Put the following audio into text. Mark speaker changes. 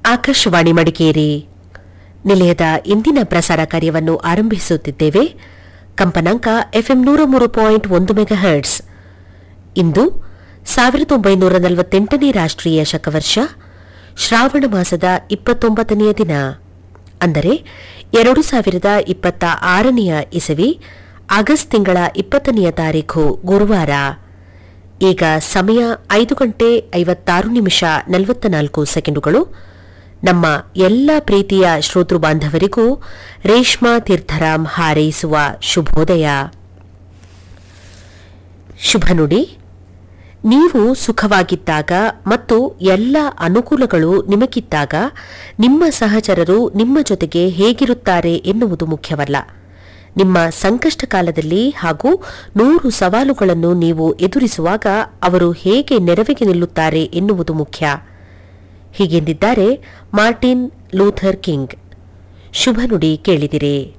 Speaker 1: ಆಕಾಶವಾಣಿ ಮಡಿಕೇರಿ ನಿಲಯದ ಇಂದಿನ ಪ್ರಸಾರ ಕಾರ್ಯವನ್ನು ಆರಂಭಿಸುತ್ತಿದ್ದೇವೆ ಕಂಪನಾಂಕ ಎಫ್ಎಂ ನೂರ ಮೂರು ಪಾಯಿಂಟ್ ಒಂದು ಮೆಗಾಹರ್ಟ್ಸ್ ಇಂದು ಸಾವಿರದ ಒಂಬೈನೂರ ನಲವತ್ತೆಂಟನೇ ರಾಷ್ಟ್ರೀಯ ಶಕವರ್ಷ ಶ್ರಾವಣ ಮಾಸದ ಇಪ್ಪತ್ತೊಂಬತ್ತನೆಯ ದಿನ ಅಂದರೆ ಎರಡು ಸಾವಿರದ ಇಪ್ಪತ್ತ ಆರನೆಯ ಇಸವಿ ಆಗಸ್ಟ್ ತಿಂಗಳ ಇಪ್ಪತ್ತನೆಯ ತಾರೀಖು ಗುರುವಾರ ಈಗ ಸಮಯ ಐದು ಗಂಟೆ ಐವತ್ತಾರು ನಿಮಿಷ ನಲವತ್ತ ನಾಲ್ಕು ಸೆಕೆಂಡುಗಳು ನಮ್ಮ ಎಲ್ಲ ಪ್ರೀತಿಯ ಶ್ರೋತೃ ಬಾಂಧವರಿಗೂ ರೇಷ್ಮಾ ತೀರ್ಥರಾಮ್ ಹಾರೈಸುವ ಶುಭೋದಯ ಶುಭ ನುಡಿ ನೀವು ಸುಖವಾಗಿದ್ದಾಗ ಮತ್ತು ಎಲ್ಲ ಅನುಕೂಲಗಳು ನಿಮಗಿದ್ದಾಗ ನಿಮ್ಮ ಸಹಚರರು ನಿಮ್ಮ ಜೊತೆಗೆ ಹೇಗಿರುತ್ತಾರೆ ಎನ್ನುವುದು ಮುಖ್ಯವಲ್ಲ ನಿಮ್ಮ ಸಂಕಷ್ಟ ಕಾಲದಲ್ಲಿ ಹಾಗೂ ನೂರು ಸವಾಲುಗಳನ್ನು ನೀವು ಎದುರಿಸುವಾಗ ಅವರು ಹೇಗೆ ನೆರವಿಗೆ ನಿಲ್ಲುತ್ತಾರೆ ಎನ್ನುವುದು ಮುಖ್ಯ ಹೀಗೆಂದಿದ್ದಾರೆ ಮಾರ್ಟಿನ್ ಲೂಥರ್ ಕಿಂಗ್ ಶುಭ ನುಡಿ ಕೇಳಿದಿರಿ